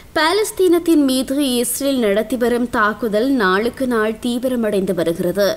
பாலஸ்தீனத்தின் மீது இஸ்ரேல் நடத்தி வரும் தாக்குதல் நாளுக்கு நாள் தீவிரமடைந்து வருகிறது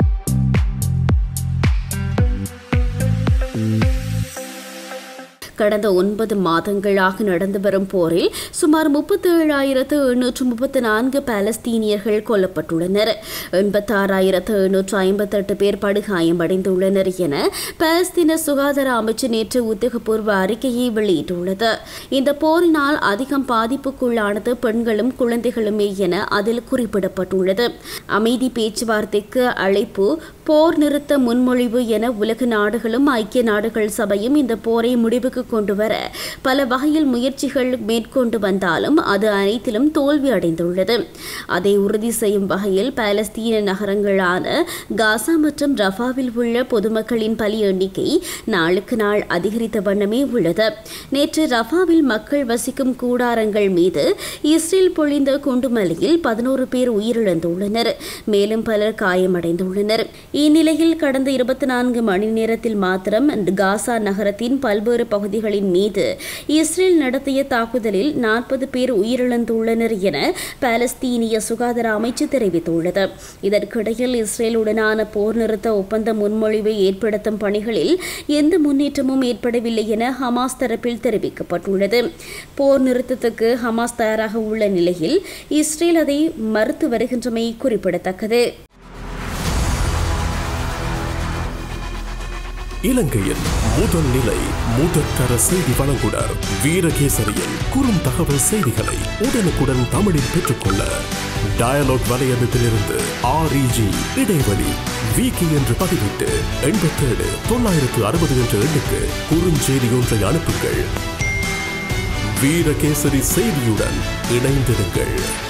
கடந்த ஒன்பது மாதங்களாக நடந்து வரும் போரில் சுமார் முப்பத்தி ஏழாயிரத்து எண்ணூற்று முப்பத்தி நான்கு பாலஸ்தீனியர்கள் கொல்லப்பட்டுள்ளனர் எண்பத்தாறாயிரத்து எண்ணூற்று ஐம்பத்தெட்டு பேர் படுகாயமடைந்துள்ளனர் என பாலஸ்தீன சுகாதார அமைச்சு நேற்று உத்தியோகபூர்வ அறிக்கையை வெளியிட்டுள்ளது இந்த போரினால் அதிகம் பாதிப்புக்குள்ளானது பெண்களும் குழந்தைகளுமே என அதில் குறிப்பிடப்பட்டுள்ளது அமைதி பேச்சுவார்த்தைக்கு அழைப்பு போர் நிறுத்த முன்மொழிவு என உலக நாடுகளும் ஐக்கிய நாடுகள் சபையும் இந்த போரை முடிவுக்கு கொண்டு வர பல வகையில் முயற்சிகள் மேற்கொண்டு வந்தாலும் அது அனைத்திலும் தோல்வி அடைந்துள்ளது அதை உறுதி செய்யும் வகையில் பாலஸ்தீன நகரங்களான காசா மற்றும் ரஃபாவில் உள்ள பொதுமக்களின் பலி எண்ணிக்கை நாளுக்கு நாள் அதிகரித்த வண்ணமே உள்ளது நேற்று ரஃபாவில் மக்கள் வசிக்கும் கூடாரங்கள் மீது இஸ்ரேல் பொழிந்த குண்டுமலையில் பதினோரு பேர் உயிரிழந்துள்ளனர் மேலும் பலர் காயமடைந்துள்ளனர் இந்நிலையில் கடந்த இருபத்தி நான்கு மணி நேரத்தில் மாத்திரம் காசா நகரத்தின் பல்வேறு பகுதிகளின் மீது இஸ்ரேல் நடத்திய தாக்குதலில் நாற்பது பேர் உயிரிழந்துள்ளனர் என பாலஸ்தீனிய சுகாதார அமைச்சு தெரிவித்துள்ளது இதற்கிடையில் இஸ்ரேலுடனான போர் நிறுத்த ஒப்பந்த முன்மொழிவை ஏற்படுத்தும் பணிகளில் எந்த முன்னேற்றமும் ஏற்படவில்லை என ஹமாஸ் தரப்பில் தெரிவிக்கப்பட்டுள்ளது போர் நிறுத்தத்துக்கு ஹமாஸ் தயாராக உள்ள நிலையில் இஸ்ரேல் அதை மறுத்து வருகின்றமை குறிப்பிடத்தக்கது இலங்கையின் முதல் நிலை முதற்கர செய்தி வழங்குனர் வீரகேசரியில் குறும் தகவல் செய்திகளை உடனுக்குடன் தமிழில் பெற்றுக்கொள்ள டயலாக் வலையமைப்பிலிருந்து ஆர்இஜி இடைவெளி விகி என்று பதிவிட்டு எண்பத்தேழு தொள்ளாயிரத்து அறுபது என்ற எண்ணுக்கு குறுஞ்செய்தி ஒன்றை அனுப்புங்கள் வீரகேசரி செய்தியுடன் இணைந்திருங்கள்